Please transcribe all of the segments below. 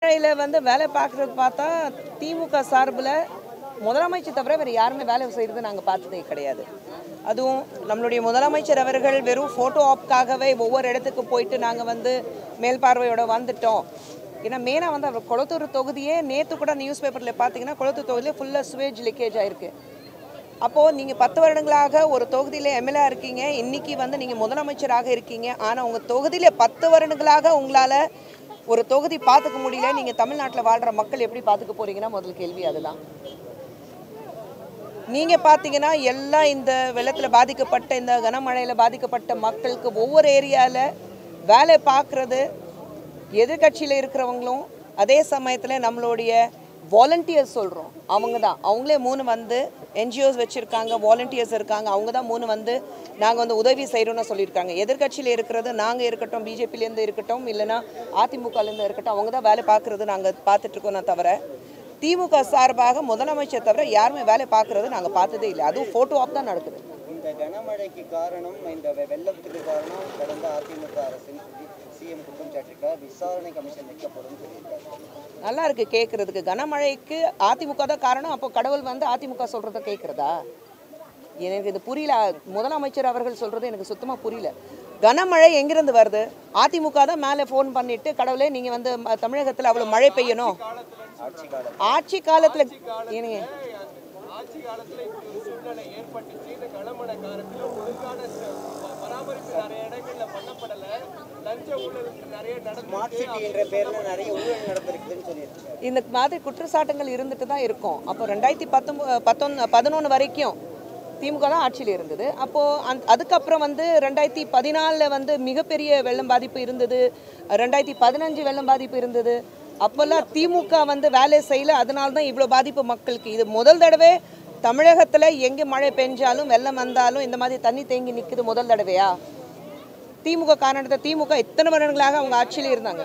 கனமழையில் வந்து வேலை பார்க்குறது பார்த்தா திமுக சார்பில் முதலமைச்சர் தவிர வேறு யாருமே வேலை செய்கிறது நாங்கள் பார்த்ததே கிடையாது அதுவும் நம்மளுடைய முதலமைச்சர் அவர்கள் வெறும் ஃபோட்டோ ஆப்காகவே ஒவ்வொரு இடத்துக்கு போயிட்டு நாங்கள் வந்து மேல்பார்வையோட வந்துட்டோம் ஏன்னா மெயினாக வந்து அவர் குளத்தூர் தொகுதியே நேற்று கூட நியூஸ் பேப்பரில் பார்த்தீங்கன்னா குளத்தூர் தொகுதியிலே ஃபுல்லாக சுவேஜ் லீக்கேஜ் ஆயிருக்கு அப்போது நீங்கள் பத்து வருடங்களாக ஒரு தொகுதியில் எம்எல்ஏ இருக்கீங்க இன்னைக்கு வந்து நீங்கள் முதலமைச்சராக இருக்கீங்க ஆனால் உங்கள் தொகுதியில் பத்து வருடங்களாக உங்களால் ஒரு தொகுதி பார்த்துக்க முடியல நீங்கள் தமிழ்நாட்டில் வாழ்கிற மக்கள் எப்படி பார்த்துக்க போறீங்கன்னா முதல் கேள்வி அதுதான் நீங்கள் பார்த்தீங்கன்னா எல்லாம் இந்த வெள்ளத்தில் பாதிக்கப்பட்ட இந்த கனமழையில் பாதிக்கப்பட்ட மக்களுக்கு ஒவ்வொரு ஏரியாவில் வேலை பார்க்குறது எதிர்கட்சியில் இருக்கிறவங்களும் அதே சமயத்தில் நம்மளுடைய வாலண்டியர்ஸ் சொல்கிறோம் அவங்க தான் அவங்களே மூணு வந்து என்ஜிஓஸ் வச்சுருக்காங்க வாலண்டியர்ஸ் இருக்காங்க அவங்க தான் மூணு வந்து நாங்கள் வந்து உதவி செய்கிறோம்னு சொல்லியிருக்காங்க எதிர்கட்சியில் இருக்கிறது நாங்கள் இருக்கட்டும் பிஜேபிலேருந்து இருக்கட்டும் இல்லைன்னா அதிமுகலேருந்து இருக்கட்டும் அவங்க தான் வேலை பார்க்குறது நாங்கள் பார்த்துட்ருக்கோம் தவிர திமுக சார்பாக முதலமைச்சர் தவிர யாருமே வேலை பார்க்குறது நாங்கள் பார்த்ததே இல்லை அதுவும் ஃபோட்டோ ஆப் தான் நடக்குது இந்த கனமழைக்கு காரணம் இந்த வெ- வெள்ளத்துக்கு காரணம் கடந்த அதிமுக அரசின் சிஎம் குற்றம் சாட்டிருக்கார் விசாரணை கமிஷன் வைக்கப்படும் சொல்லியிருக்காரு நல்லா இருக்கு கேட்கறதுக்கு கனமழைக்கு அதிமுக தான் காரணம் அப்போ கடவுள் வந்து அதிமுக சொல்றத கேட்கறதா எனக்கு இது புரியல முதலமைச்சர் அவர்கள் சொல்றது எனக்கு சுத்தமா புரியல கனமழை எங்கிருந்து வருது அதிமுக தான் மேலே ஃபோன் பண்ணிட்டு கடவுளே நீங்க வந்து ம- தமிழகத்துல அவ்வளவு மழை பெய்யணும் ஆட்சி காலம் ஆட்சி காலத்துல ஏனுங்க ஆட்சி காலத்துல இப்படி ஒரு சூழ்நிலை ஏற்பட்டுச்சு இந்த கனமழை காலத்துல ஒழுங்கான ச- ப- பராமரிப்பு நிறைய இடங்கள்ல பண்ணப்படல லஞ்ச ஊழல் நிறைய நடந்து ஸ்மார்ட் சிட்டி என்ற பேர்ல நிறைய ஊழல் நடந்திருக்குதுன்னு சொல்லியிருக்காரு இந்த மாதிரி குற்றச்சாட்டுகள் இருந்துட்டு தான் இருக்கும் அப்போ ரெண்டாயிரத்தி பத்தொம்பது பத்தொன்னு பதினொன்று வரைக்கும் திமுக தான் ஆட்சியில் இருந்தது அப்போது அந் அதுக்கப்புறம் வந்து ரெண்டாயிரத்தி பதினாலில் வந்து மிகப்பெரிய வெள்ளம் பாதிப்பு இருந்தது ரெண்டாயிரத்தி பதினஞ்சு வெள்ளம் பாதிப்பு இருந்தது அப்போல்லாம் திமுக வந்து வேலை செய்யல அதனால தான் இவ்வளோ பாதிப்பு மக்களுக்கு இது முதல் தடவை தமிழகத்தில் எங்கே மழை பெஞ்சாலும் வெள்ளம் வந்தாலும் இந்த மாதிரி தண்ணி தேங்கி நிற்குது முதல் தடவையா திமுக காரணத்தை திமுக இத்தனை வருடங்களாக அவங்க ஆட்சியில் இருந்தாங்க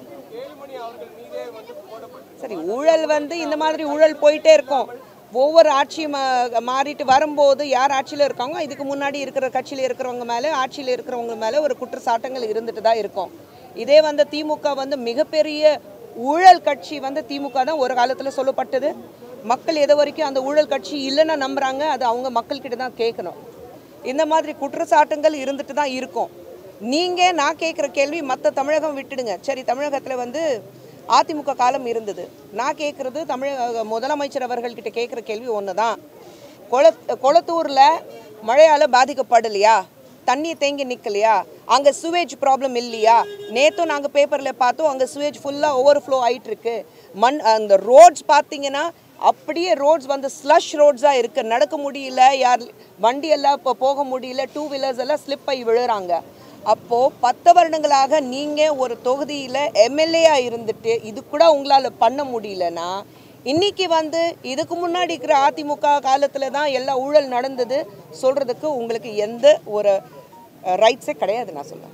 சரி ஊழல் வந்து இந்த மாதிரி ஊழல் போயிட்டே இருக்கும் ஒவ்வொரு ஆட்சி மா- மாறிட்டு வரும்போது யார் ஆட்சியில் இருக்காங்க இதுக்கு முன்னாடி இருக்கிற கட்சியில் இருக்கிறவங்க மேலே ஆட்சியில் இருக்கிறவங்க மேலே ஒரு குற்றச்சாட்டுகள் இருந்துட்டு தான் இருக்கும் இதே வந்து திமுக வந்து மிகப்பெரிய ஊழல் கட்சி வந்து திமுக தான் ஒரு காலத்தில் சொல்லப்பட்டது மக்கள் எது வரைக்கும் அந்த ஊழல் கட்சி இல்லைன்னு நம்புறாங்க அது அவங்க மக்கள்கிட்ட தான் கேட்கணும் இந்த மாதிரி குற்றச்சாட்டுகள் இருந்துட்டு தான் இருக்கும் நீங்கள் நான் கேட்குற கேள்வி மற்ற தமிழகம் விட்டுடுங்க சரி தமிழகத்தில் வந்து அதிமுக காலம் இருந்தது நான் கேட்குறது தமிழக முதலமைச்சர் அவர்கள்கிட்ட கேட்குற கேள்வி ஒன்று தான் கொள கொளத்தூரில் மழையால் பாதிக்கப்படலையா தண்ணி தேங்கி நிற்கலையா அங்கே சுவேஜ் ப்ராப்ளம் இல்லையா நேற்றும் நாங்கள் பேப்பரில் பார்த்தோம் அங்கே சுவேஜ் ஃபுல்லாக ஓவர்ஃப்ளோ ஆயிட்டு இருக்கு மண் அந்த ரோட்ஸ் பார்த்தீங்கன்னா அப்படியே ரோட்ஸ் வந்து ஸ்லஷ் ரோட்ஸாக இருக்குது நடக்க முடியல யார் வண்டி எல்லாம் இப்போ போக முடியல டூ வீலர்ஸ் எல்லாம் ஸ்லிப் ஆகி விழுறாங்க அப்போது பத்து வருடங்களாக நீங்கள் ஒரு தொகுதியில் எம்எல்ஏயாக இருந்துட்டு இது கூட உங்களால் பண்ண முடியலன்னா இன்னைக்கு வந்து இதுக்கு முன்னாடி இருக்கிற அதிமுக காலத்தில் தான் எல்லா ஊழல் நடந்தது சொல்கிறதுக்கு உங்களுக்கு எந்த ஒரு ரைட்ஸே கிடையாது நான் சொல்லுவேன்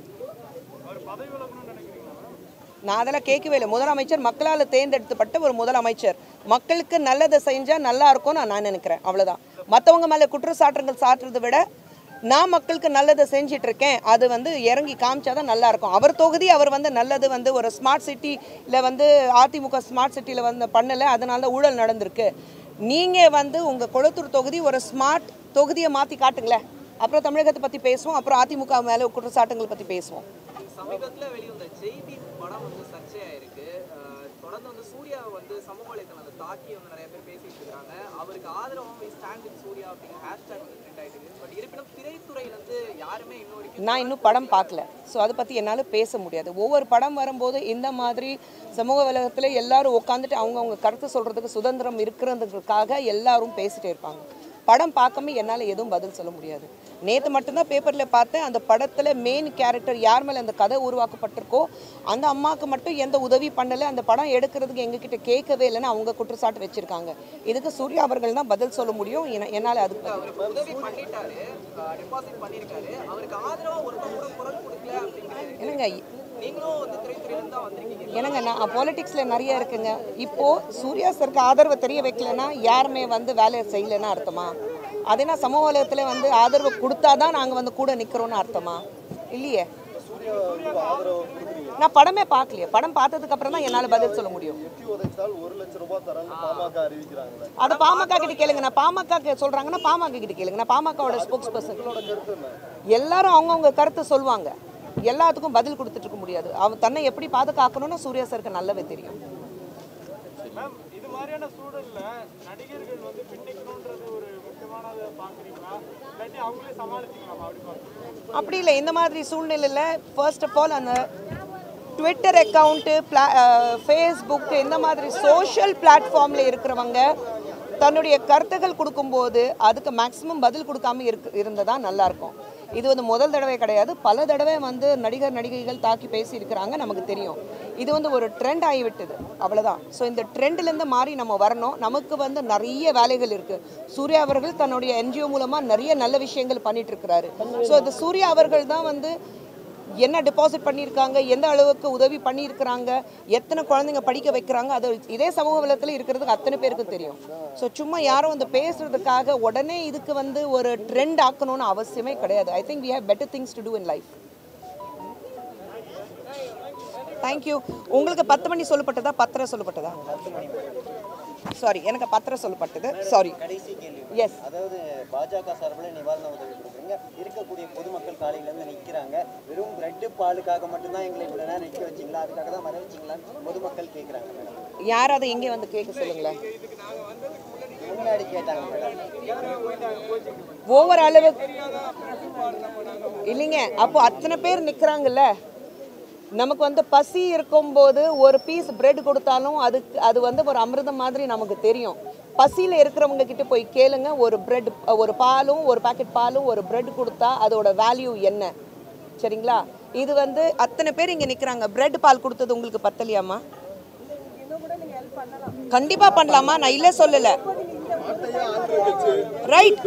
நான் அதெல்லாம் கேட்கவே இல்லை முதலமைச்சர் மக்களால் தேர்ந்தெடுக்கப்பட்ட ஒரு முதலமைச்சர் மக்களுக்கு நல்லதை செஞ்சால் நல்லா இருக்கும்னு நான் நினைக்கிறேன் அவ்வளோதான் மற்றவங்க மேலே குற்றச்சாட்டுகள் சாட்டுறதை விட நான் மக்களுக்கு நல்லதை செஞ்சிட்டு இருக்கேன் அது வந்து இறங்கி காமிச்சாதான் நல்லா இருக்கும் அவர் தொகுதி அவர் வந்து நல்லது வந்து ஒரு ஸ்மார்ட் சிட்டியில் வந்து அதிமுக ஸ்மார்ட் சிட்டியில் வந்து பண்ணலை அதனால தான் ஊழல் நடந்திருக்கு நீங்கள் வந்து உங்கள் கொளத்தூர் தொகுதி ஒரு ஸ்மார்ட் தொகுதியை மாற்றி காட்டுங்களேன் அப்புறம் தமிழகத்தை பற்றி பேசுவோம் அப்புறம் அதிமுக மேலே குற்றச்சாட்டுகள் பற்றி பேசுவோம் சமீபத்துல வெளிவந்த செய்தி படம் வந்து சர்ச்சையாயிருக்கு அஹ் தொடர்ந்து வந்து சூர்யா வந்து சமூக வலைத்தளத்தை தாக்கி வந்து நிறைய பேர் பேசிட்டு இருக்காங்க அவருக்கு ஆதரவாக ஸ்டாண்ட் வித் சூர்யா அப்படிங்கிற ஹேஷ்டேக் வந்து ட்ரெண்ட் ஆயிட்டு இருக்கு பட் இருப்பினும் திரைத்துறையில இருந்து யாருமே இன்ன வரைக்கும் நான் இன்னும் படம் பார்க்கல ஸோ அதை பற்றி என்னால் பேச முடியாது ஒவ்வொரு படம் வரும்போது இந்த மாதிரி சமூக வலகத்தில் எல்லாரும் உட்காந்துட்டு அவங்கவுங்க கருத்து சொல்கிறதுக்கு சுதந்திரம் இருக்கிறதுக்காக எல்லாரும் பேசிட்டே இருப்பாங்க படம் பார்க்காம என்னால் எதுவும் பதில் சொல்ல முடியாது நேற்று மட்டும்தான் பேப்பரில் பார்த்தேன் அந்த படத்தில் மெயின் கேரக்டர் யார் மேலே அந்த கதை உருவாக்கப்பட்டிருக்கோ அந்த அம்மாவுக்கு மட்டும் எந்த உதவி பண்ணலை அந்த படம் எடுக்கிறதுக்கு எங்ககிட்ட கேட்கவே இல்லைன்னு அவங்க குற்றச்சாட்டு வச்சுருக்காங்க இதுக்கு சூர்யா அவர்கள் தான் பதில் சொல்ல முடியும் என- என்னால் அதுக்கு பதில் அவருக்கு உதவி பண்ணிட்டாரு டெபாசிட் பண்ணியிருக்காரு அவருக்கு ஆதரவா ஒருத்தர் கூட குரல் கொடுக்கல அப்படிங்கிறது என்னங்க நீங்களும் வந்து திரைத்துறையில இருந்து தான் வந்திருக்கீங்க என்னங்க நான் பாலிடிக்ஸில் நிறைய இருக்குங்க இப்போது சூர்யா சருக்கு ஆதரவை தெரிய வைக்கலன்னா யாருமே வந்து வேலையை செய்யலைன்னா அர்த்தமா அதேனா சமூக வலயத்தில் வந்து ஆதரவு கொடுத்தா தான் நாங்கள் வந்து கூட நிற்கிறோன்னு அர்த்தமா இல்லையே சூர்யாவுக்கு ஆதரவு கொடுக்குறீங்க நான் படமே பார்க்கலையே படம் பார்த்ததுக்கு அப்புறம் தான் என்னால் பதில் சொல்ல முடியும் எட்டி உதைத்தால் ஒரு லட்சம் ரூபாய் தரேன்னு பாமக அறிவிக்கிறாங்களே அதை பாமக கிட்ட கேளுங்க நான் பாமக சொல்றாங்கன்னா பாமக கிட்ட கேளுங்க நான் பாமகவோட ஸ்போக்ஸ் பர்சன் கருத்து என்ன எல்லாரும் அவங்கவுங்க கருத்தை சொல்லுவாங்க எல்லாத்துக்கும் பதில் கொடுத்துட்டு இருக்க முடியாது அவன் தன்னை எப்படி பாதுகாக்கணும்னு சூர்யா சருக்கு நல்லாவே தெரியும் மேம் இது மாதிரியான சூழல்ல நடிகர்கள் வந்து பின்னிக்கணுன்றது ஒரு முக்கியமானதை பாக்குறீங்களா இல்லாட்டி அவங்களே சமாளிச்சுக்கலாமா அப்படி பாக்குறீங்களா அப்படி இல்லை இந்த மாதிரி சூழ்நிலையில் ஃபர்ஸ்ட் ஆஃப் ஆல் அந்த ட்விட்டர் அக்கௌண்ட்டு பிளா ஃபேஸ்புக் இந்த மாதிரி சோஷியல் பிளாட்ஃபார்மில் இருக்கிறவங்க தன்னுடைய கருத்துக்கள் கொடுக்கும்போது அதுக்கு மேக்ஸிமம் பதில் கொடுக்காம இருக்கு இருந்ததா நல்லாயிருக்கும் இது வந்து முதல் தடவை கிடையாது பல தடவை வந்து நடிகர் நடிகைகள் தாக்கி பேசி இருக்கிறாங்க நமக்கு தெரியும் இது வந்து ஒரு ட்ரெண்ட் ஆகிவிட்டது அவ்வளோதான் ஸோ இந்த ட்ரெண்ட்லேருந்து மாறி நம்ம வரணும் நமக்கு வந்து நிறைய வேலைகள் இருக்குது சூர்யா அவர்கள் தன்னுடைய என்ஜிஓ மூலமாக நிறைய நல்ல விஷயங்கள் பண்ணிட்டு இருக்கிறாரு ஸோ இந்த சூர்யா அவர்கள் தான் வந்து என்ன டெபாசிட் பண்ணியிருக்காங்க எந்த அளவுக்கு உதவி பண்ணியிருக்கிறாங்க எத்தனை குழந்தைங்க படிக்க வைக்கிறாங்க அது இதே சமூக வலத்தில் இருக்கிறதுக்கு அத்தனை பேருக்கு தெரியும் ஸோ சும்மா யாரும் வந்து பேசுறதுக்காக உடனே இதுக்கு வந்து ஒரு ட்ரெண்ட் ஆக்கணும்னு அவசியமே கிடையாது I think we have better things to do in life thank you உங்களுக்கு பத்து மணி சொல்லப்பட்டதா பத்தரை சொல்லப்பட்டதா சாரி எனக்கு பத்தரை சொல்லப்பட்டது சாரி கடைசி கேள்வி எஸ் அதாவது பாஜக சார்பில் நிவாரண உதவி கொடுக்குறீங்க இருக்கக்கூடிய பொதுமக்கள் காலையில இருந்து நிக்கிறாங்க வெறும் பிரெட் பாலுக்காக மட்டும்தான் எங்களை இவ்வளவு நேரம் நிக்க வச்சீங்களா அதுக்காக தான் வர வச்சீங்களான்னு பொதுமக்கள் கேக்குறாங்க மேடம் யார் அதை எங்கே வந்து கேட்க சொல்லுங்களேன் முன்னாடி கேட்டாங்க மேடம் ஒவ்வொரு அளவு இல்லைங்க அப்போ அத்தனை பேர் நிற்கிறாங்கல்ல நமக்கு வந்து பசி இருக்கும்போது ஒரு பீஸ் பிரெட் கொடுத்தாலும் அதுக்கு அது வந்து ஒரு அமிர்தம் மாதிரி நமக்கு தெரியும் பசியில் இருக்கிறவங்க கிட்ட போய் கேளுங்க ஒரு பிரெட் ஒரு பாலும் ஒரு பாக்கெட் பாலும் ஒரு பிரெட் கொடுத்தா அதோட வேல்யூ என்ன சரிங்களா இது வந்து அத்தனை பேர் இங்கே நிற்கிறாங்க பிரெட் பால் கொடுத்தது உங்களுக்கு பத்தலையாம்மா கண்டிப்பாக பண்ணலாமா நான் இல்லை சொல்லலை ரைட்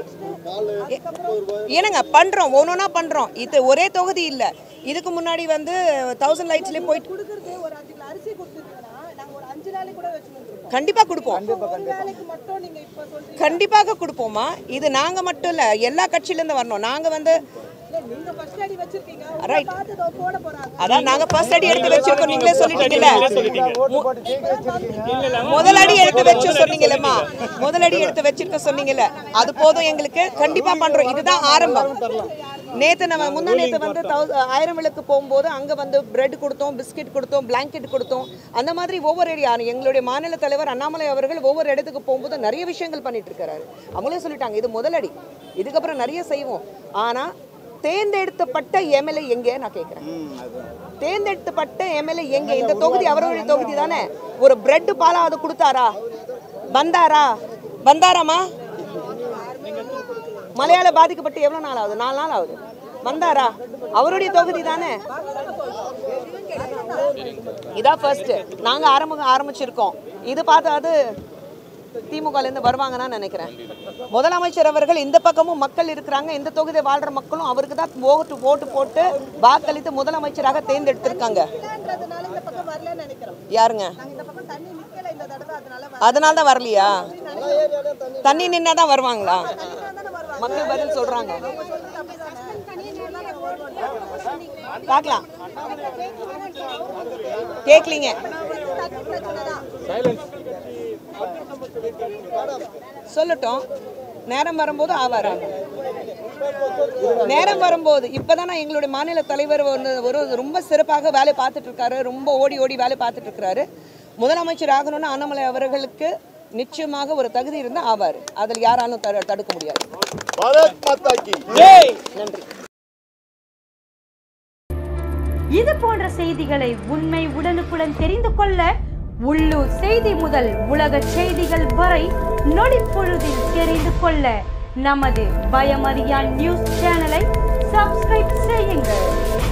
ஏனுங்க பண்றோம் ஒன்னொன்னா பண்றோம் இது ஒரே தொகுதி இல்ல இதுக்கு முன்னாடி வந்து தௌசண்ட் லைட்ஸ்லயே போயிட்டு கொடுக்கறது ஒரு அஞ்சு கிலோ அரிசி கொடுத்துருக்கீங்கன்னா நாங்க ஒரு அஞ்சு நாளைக்கு கூட வச்சுருந்துருக்கோம் கண்டிப்பா கொடுப்போம் ஒரு வேலைக்கு மட்டும் நீங்க இப்ப சொல்றீங்க கண்டிப்பாக கொடுப்போம்மா இது நாங்க மட்டும் இல்ல எல்லா கட்சியில இருந்து வரணும் நாங்க வந்து இல்ல நீங்க ஃபர்ஸ்ட் அடி வச்சிருக்கீங்க Right. உங்களை பார்த்து இதோ போட போறாங்க அதான் நாங்க ஃபர்ஸ்ட் அடி எடுத்து வச்சிருக்கோம் நீங்களே சொல்லிட்டீங்கல்ல முதல் அடி எடுத்து வச்சு சொன்னீங்கல்லம்மா முதல் அடி எடுத்து வச்சிருக்க சொன்னீங்கல்ல அது போதும் எங்களுக்கு கண்டிப்பா பண்றோம் இதுதான் ஆரம்பம் நேத்து நம்ம முந்தா நேத்து வந்து thou- ஆயிரம் விளக்கு போகும்போது அங்க வந்து பிரெட் கொடுத்தோம் பிஸ்கெட் கொடுத்தோம் பிளாங்கெட் கொடுத்தோம் அந்த மாதிரி ஒவ்வொரு ஏரியா எங்களுடைய மாநில தலைவர் அண்ணாமலை அவர்கள் ஒவ்வொரு இடத்துக்கு போகும்போது நிறைய விஷயங்கள் பண்ணிட்டு இருக்காரு அவங்களே சொல்லிட்டாங்க இது முதலடி இதுக்கப்புறம் நிறைய செய்வோம் ஆனா தேர்ந்தெடுக்கப்பட்ட எம்எல்ஏ எங்கே நான் கேட்குறேன் தேர்ந்தெடுக்கப்பட்ட எம்எல்ஏ எங்க இந்த தொகுதி அவருடைய தொகுதி தானே ஒரு பிரெட் பாலா அது கொடுத்தாரா வந்தாரா வந்தாராமா மலையாள பாதிக்கப்பட்டு எவ்வளவு நாள் ஆகுது நாலு நாள் ஆகுது வந்தாரா அவருடைய தொகுதி தானே இதான் ஃபர்ஸ்ட் நாங்க ஆரம்ப ஆரம்பிச்சிருக்கோம் இது பார்த்தா அது திமுகல இருந்து வருவாங்கன்னு நான் நினைக்கிறேன் முதலமைச்சர் அவர்கள் இந்த பக்கமும் மக்கள் இருக்கிறாங்க இந்த தொகுதி வாழ்ற மக்களும் அவருக்கு தான் ஓட்டு ஓட்டு போட்டு வாக்களித்து முதலமைச்சராக தேர்ந்தெடுத்திருக்காங்க இல்லன்றதுனால இந்த பக்கம் வரலன்னு நினைக்கிறோம் யாருங்க நாங்க இந்த பக்கம் தண்ணி நிக்கல இந்த தடவை அதனால வர- அதனால தான் வரலையா தண்ணி நின்னா தான் வருவாங்களா தண்ணினா தானே வருவாங்க மக்கள் பதில் சொல்றாங்க அவங்க சொல்றது அப்படிதானே இதெல்லாம் நாங்க வருவோம் பார்க்கலாம் கேட்கலீங்க தண்ணி பிரச்சனை தான் சொல்லட்டும் நேரம் வரும்போது ஆவாரா நேரம் வரும்போது இப்பதான் நான் எங்களுடைய மாநில தலைவர் வந்து ஒரு ரொம்ப சிறப்பாக வேலை பார்த்துட்டு இருக்காரு ரொம்ப ஓடி ஓடி வேலை பார்த்துட்டு இருக்கிறாரு முதலமைச்சர் ஆகணும்னு அண்ணாமலை அவர்களுக்கு நிச்சயமாக ஒரு தகுதி இருந்தால் ஆவார் அதில் யாராலும் தடு- தடுக்க முடியாது பாரத் மாதா கி நன்றி இது போன்ற செய்திகளை உண்மை உடனுக்குடன் தெரிந்து கொள்ள உள்ளூர் செய்தி முதல் உலக செய்திகள் வரை நொடிப்பொழுதில் தெரிந்து கொள்ள நமது பயமறியான் நியூஸ் சேனலை சப்ஸ்கிரைப் செய்யுங்கள்